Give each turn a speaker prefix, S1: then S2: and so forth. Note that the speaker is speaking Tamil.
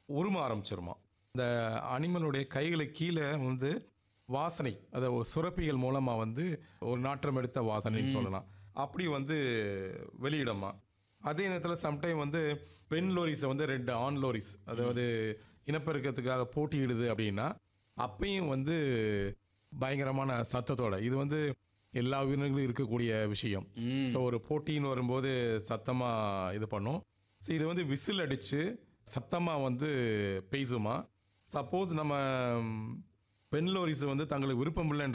S1: உரும ஆரம்பிச்சிருமா இந்த அனிமலுடைய கைகளை கீழே வந்து வாசனை அதை ஒரு சுரப்பிகள் மூலமாக வந்து ஒரு நாற்றம் எடுத்த வாசனைன்னு சொல்லலாம் அப்படி வந்து வெளியிடமா அதே நேரத்தில் சம்டைம் வந்து பெண் லோரிஸை வந்து ரெண்டு ஆண் லோரிஸ் அதாவது இனப்பெருக்கத்துக்காக போட்டியிடுது அப்படின்னா அப்பயும் வந்து பயங்கரமான சத்தத்தோட இது வந்து எல்லா உயிரினங்களும் இருக்கக்கூடிய விஷயம் ஸோ ஒரு போட்டின்னு வரும்போது சத்தமாக இது பண்ணும் ஸோ இது வந்து விசில் அடித்து சத்தமாக வந்து பேசுமா சப்போஸ் நம்ம ம், பெண் லோரிஸ் வந்து தங்களுக்கு விருப்பம் இல்லைன்ற